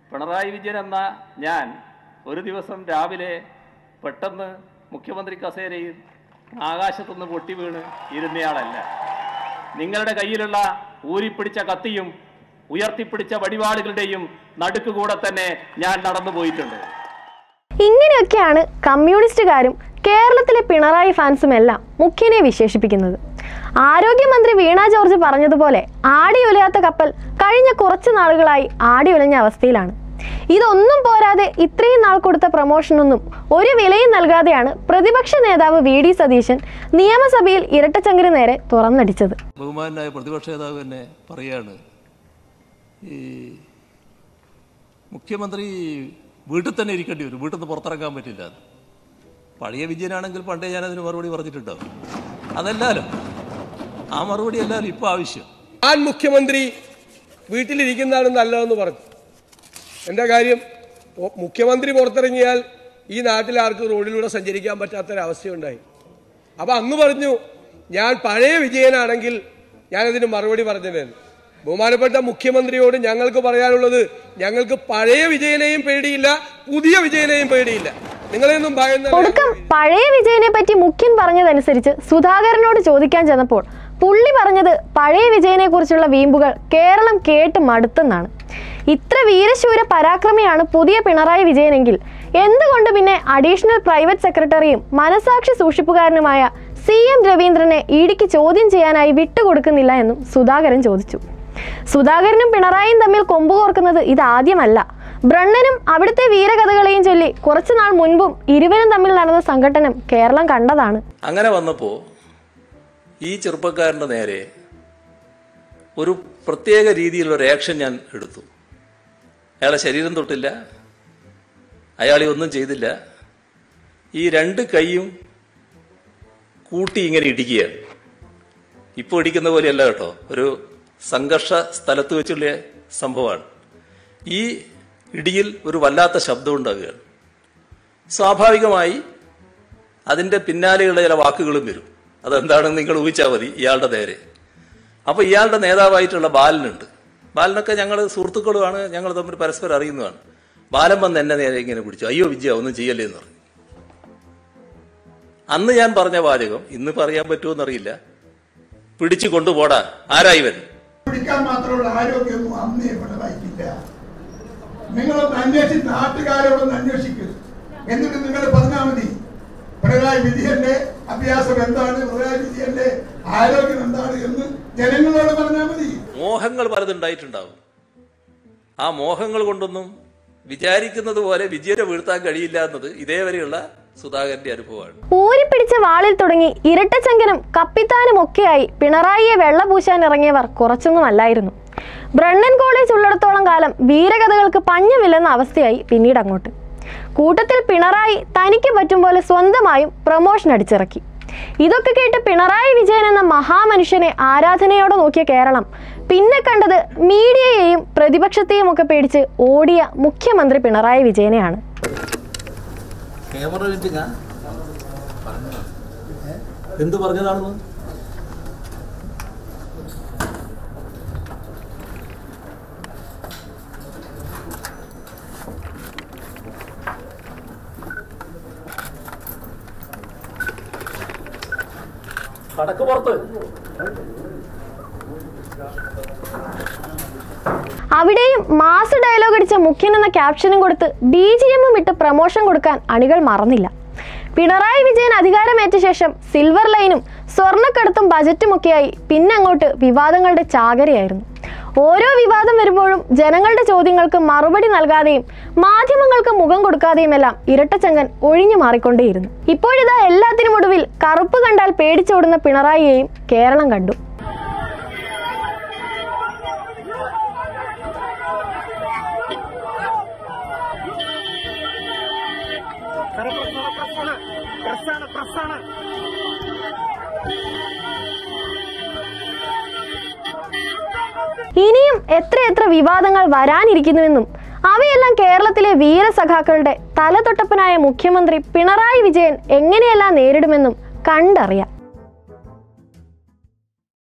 പിണറായി വിജയൻ എന്ന ഞാൻ ഒരു ദിവസം രാവിലെ പെട്ടെന്ന് മുഖ്യമന്ത്രി കസേരയിൽ ആകാശത്തുനിന്ന് പൊട്ടി വീണ് ഇരുന്നയാളല്ല നിങ്ങളുടെ കയ്യിലുള്ള ഊരിപ്പിടിച്ച കത്തിയും ഉയർത്തിപ്പിടിച്ച വടിവാളുകളുടെയും നടുക്കുകൂടെ തന്നെ ഞാൻ നടന്നു പോയിട്ടുണ്ട് ഇങ്ങനെയൊക്കെയാണ് കമ്മ്യൂണിസ്റ്റുകാരും കേരളത്തിലെ പിണറായി ഫാൻസും എല്ലാം മുഖ്യനെ വിശേഷിപ്പിക്കുന്നത് ആരോഗ്യമന്ത്രി വീണ ജോർജ് പറഞ്ഞതുപോലെ ആടി ഉലയാത്ത കപ്പൽ കഴിഞ്ഞ കുറച്ച് നാളുകളായി ആടി ഉലഞ്ഞ അവസ്ഥയിലാണ് ഇതൊന്നും പോരാതെ ഇത്രയും നാൾ കൊടുത്ത പ്രൊമോഷനൊന്നും ഒരു വിലയും നൽകാതെയാണ് പ്രതിപക്ഷ നേതാവ് വി ഡി സതീശൻ നിയമസഭയിൽ ഇരട്ടച്ചങ്കിന് നേരെ തുറന്നടിച്ചത് ബഹുമാനായ പ്രതിപക്ഷ നേതാവ് തന്നെ പറയാണ് ഈ മുഖ്യമന്ത്രി വീട്ടിൽ തന്നെ ഇരിക്കേണ്ടി വരും വീട്ടിൽ നിന്ന് പുറത്തിറങ്ങാൻ പറ്റില്ല എന്ന്. പഴയ വിജയനാണെങ്കിൽ പണ്ടേ ഞാൻ അതിന് മറുപടി പറഞ്ഞിട്ടുണ്ടാവും അതല്ലാലോ ആ മറുപടി അല്ലാലോ ഇപ്പോൾ ആവശ്യം ഞാൻ മുഖ്യമന്ത്രി വീട്ടിലിരിക്കുന്നതാണ് നല്ലതെന്ന് പറഞ്ഞു എന്താ കാര്യം ഒ- മുഖ്യമന്ത്രി പുറത്തിറങ്ങിയാൽ ഈ നാട്ടിൽ ആർക്കും റോഡിലൂടെ സഞ്ചരിക്കാൻ പറ്റാത്തൊരവസ്ഥയുണ്ടായി അപ്പൊ അങ്ങ് പറഞ്ഞു ഞാൻ പഴയ വിജയനാണെങ്കിൽ ഞാനതിന് മറുപടി പറഞ്ഞിരുന്നു ബഹുമാനപ്പെട്ട മുഖ്യമന്ത്രിയോട് ഞങ്ങൾക്ക് പറയാനുള്ളത് ഞങ്ങൾക്ക് പഴയ വിജയനെയും പേടിയില്ല പുതിയ വിജയനെയും പേടിയില്ല നിങ്ങളെയൊന്നും ഭയന്ന ഒടുക്കം പഴയ വിജയനെ പറ്റി മുഖ്യൻ പറഞ്ഞതനുസരിച്ച് സുധാകരനോട് ചോദിക്കാൻ ചെന്നപ്പോൾ പുള്ളി പറഞ്ഞത് പഴയ വിജയനെ കുറിച്ചുള്ള വീമ്പുകൾ കേരളം കേട്ട് മടുത്തെന്നാണ് ഇത്ര വീരശൂര പരാക്രമിയാണ് പുതിയ പിണറായി വിജയനെങ്കിൽ എന്തുകൊണ്ട് പിന്നെ അഡീഷണൽ പ്രൈവറ്റ് സെക്രട്ടറിയും മനസാക്ഷി സൂക്ഷിപ്പുകാരനുമായ സി എം രവീന്ദ്രനെ ഇടിക്ക് ചോദ്യം ചെയ്യാനായി വിട്ടുകൊടുക്കുന്നില്ല എന്നും സുധാകരൻ ചോദിച്ചു സുധാകരനും പിണറായിയും തമ്മിൽ കൊമ്പ് കോർക്കുന്നത് ഇതാദ്യമല്ല ബ്രണ്ണനും അവിടുത്തെ വീരകഥകളെയും ചൊല്ലി കുറച്ചുനാൾ മുൻപും ഇരുവരും തമ്മിൽ നടന്ന സംഘട്ടനം കേരളം കണ്ടതാണ് അങ്ങനെ വന്നപ്പോൾ ഈ ചെറുപ്പക്കാരൻ്റെ നേരെ ഒരു പ്രത്യേക രീതിയിലുള്ള റിയാക്ഷൻ ഞാൻ എടുത്തു അയാളെ ശരീരം തൊട്ടില്ല അയാളെ ഒന്നും ചെയ്തില്ല ഈ രണ്ട് കൈയും കൂട്ടി ഇങ്ങനെ ഇടിക്കുകയാണ് ഇപ്പോൾ ഇടിക്കുന്ന പോലെയല്ല കേട്ടോ ഒരു സംഘർഷ സ്ഥലത്ത് വെച്ചുള്ള സംഭവമാണ് ഈ ഇടിയിൽ ഒരു വല്ലാത്ത ശബ്ദം ഉണ്ടാകുകയാണ് സ്വാഭാവികമായി അതിന്റെ പിന്നാലെയുള്ള ചില വാക്കുകളും വരും അതെന്താണെന്ന് നിങ്ങൾ ഊഹിച്ചാൽ മതി ഇയാളുടെ നേരെ അപ്പൊ ഇയാളുടെ നേതാവായിട്ടുള്ള ബാലനുണ്ട് ബാലനൊക്കെ ഞങ്ങൾ സുഹൃത്തുക്കളുമാണ് ഞങ്ങൾ തമ്മിൽ പരസ്പരം അറിയുന്നതാണ് ബാലൻ വന്ന് എന്നെ നേരെ ഇങ്ങനെ പിടിച്ചു അയ്യോ വിജയ ഒന്നും ചെയ്യല്ലേ എന്ന് പറഞ്ഞു അന്ന് ഞാൻ പറഞ്ഞ വാചകം ഇന്ന് പറയാൻ പറ്റുമോ എന്നറിയില്ല പിടിച്ചു കൊണ്ടുപോടാ ആരാ ഇവൻ പിടിക്കാൻ മാത്രമുള്ള ആരോഗ്യമൊന്നും അന്നേ പിണറായിക്കില്ല നിങ്ങളൊന്ന് അന്വേഷിച്ച് നാട്ടുകാരോടൊന്ന് അന്വേഷിക്കൂ എന്നിട്ട് നിങ്ങൾ പറഞ്ഞാൽ മതി പിണറായി വിജയന്റെ അഭ്യാസം എന്താണ് പിണറായി വിജയന്റെ ആരോഗ്യം എന്താണ് എന്ന് ജനങ്ങളോട് പറഞ്ഞാൽ മതി മോഹങ്ങൾ പലതുണ്ടായിട്ടുണ്ടാവും ആ മോഹങ്ങൾ കൊണ്ടൊന്നും വിചാരിക്കുന്നത് പോലെ വിജയനെ വീഴ്ത്താൻ കഴിയില്ല എന്നത് ഇതേവരെയുള്ള സുധാകരന്റെ അനുഭവമാണ് ഊരിപ്പിടിച്ച വാളിൽ തുടങ്ങി ഇരട്ടച്ചങ്കനും കപ്പിത്താനും ഒക്കെയായി പിണറായിയെ വെള്ളപൂശാൻ ഇറങ്ങിയവർ കുറച്ചൊന്നുമല്ലായിരുന്നു ബ്രണ്ണൻ കോളേജ് ഉള്ളിടത്തോളം കാലം വീരകഥകൾക്ക് പഞ്ഞമില്ലെന്ന അവസ്ഥയായി പിന്നീട് അങ്ങോട്ട് കൂട്ടത്തിൽ പിണറായി തനിക്ക് പറ്റും പോലെ സ്വന്തമായും പ്രൊമോഷൻ അടിച്ചിറക്കി ഇതൊക്കെ കേട്ട് പിണറായി വിജയൻ എന്ന മഹാമനുഷ്യനെ ആരാധനയോടെ നോക്കിയ കേരളം പിന്നെ കണ്ടത് മീഡിയയെയും പ്രതിപക്ഷത്തെയും ഒക്കെ പേടിച്ച് ഓടിയ മുഖ്യമന്ത്രി പിണറായി വിജയനെയാണ് ക്യാമറ വെച്ചിങ്ങ എന്ത് പറഞ്ഞതാണെന്ന് കടക്ക് പുറത്ത് അവിടെയും മാസ് ഡയലോഗ് അടിച്ച മുഖ്യൻ എന്ന ക്യാപ്ഷനും കൊടുത്ത് ബി ജി എമ്മും ഇട്ട് പ്രമോഷൻ കൊടുക്കാൻ അണികൾ മറന്നില്ല പിണറായി വിജയൻ അധികാരമേറ്റ ശേഷം സിൽവർ ലൈനും സ്വർണ്ണക്കടത്തും ബജറ്റുമൊക്കെയായി പിന്നങ്ങോട്ട് വിവാദങ്ങളുടെ ചാകരയായിരുന്നു ഓരോ വിവാദം വരുമ്പോഴും ജനങ്ങളുടെ ചോദ്യങ്ങൾക്ക് മറുപടി നൽകാതെയും മാധ്യമങ്ങൾക്ക് മുഖം കൊടുക്കാതെയുമെല്ലാം ഇരട്ടച്ചങ്കൻ ഒഴിഞ്ഞു മാറിക്കൊണ്ടേയിരുന്നു ഇപ്പോഴിതാ എല്ലാത്തിനും ഒടുവിൽ കറുപ്പ് കണ്ടാൽ പേടിച്ചോടുന്ന പിണറായിയെയും കേരളം കണ്ടു ഇനിയും എത്രയെത്ര വിവാദങ്ങൾ വരാനിരിക്കുന്നുവെന്നും അവയെല്ലാം കേരളത്തിലെ വീരസഖാക്കളുടെ തലതൊട്ടപ്പനായ മുഖ്യമന്ത്രി പിണറായി വിജയൻ എങ്ങനെയെല്ലാം നേരിടുമെന്നും കണ്ടറിയാം